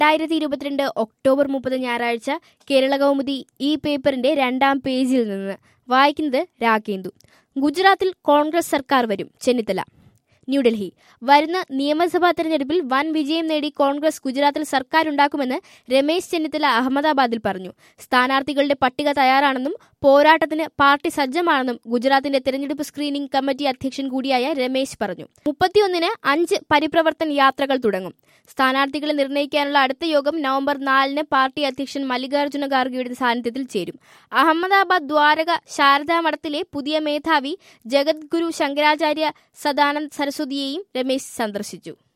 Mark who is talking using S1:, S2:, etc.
S1: രണ്ടായിരത്തി ഇരുപത്തിരണ്ട് ഒക്ടോബർ മുപ്പത് ഞായറാഴ്ച കേരള കൗമുദി ഈ പേപ്പറിന്റെ രണ്ടാം പേജിൽ നിന്ന് വായിക്കുന്നത് രാഗേന്ദു ഗുജറാത്തിൽ കോൺഗ്രസ് സർക്കാർ വരും ചെന്നിത്തല ന്യൂഡൽഹി വരുന്ന നിയമസഭാ തെരഞ്ഞെടുപ്പിൽ വൻ വിജയം നേടി കോൺഗ്രസ് ഗുജറാത്തിൽ സർക്കാരുണ്ടാക്കുമെന്ന് രമേശ് ചെന്നിത്തല അഹമ്മദാബാദിൽ പറഞ്ഞു സ്ഥാനാർത്ഥികളുടെ പട്ടിക തയ്യാറാണെന്നും പോരാട്ടത്തിന് പാർട്ടി സജ്ജമാണെന്നും ഗുജറാത്തിന്റെ തെരഞ്ഞെടുപ്പ് സ്ക്രീനിംഗ് കമ്മിറ്റി അധ്യക്ഷൻ കൂടിയായ രമേശ് പറഞ്ഞു മുപ്പത്തിയൊന്നിന് അഞ്ച് പരിപ്രവർത്തൻ യാത്രകൾ തുടങ്ങും സ്ഥാനാർത്ഥികളെ നിർണ്ണയിക്കാനുള്ള അടുത്ത യോഗം നവംബർ നാലിന് പാർട്ടി അധ്യക്ഷൻ മല്ലികാർജ്ജുന ഖാർഗെയുടെ സാന്നിധ്യത്തിൽ ചേരും അഹമ്മദാബാദ് ദ്വാരക ശാരദാ മഠത്തിലെ പുതിയ മേധാവി ജഗദ്ഗുരു ശങ്കരാചാര്യ സദാനന്ദ് സരസ്വതിയെയും രമേശ് സന്ദർശിച്ചു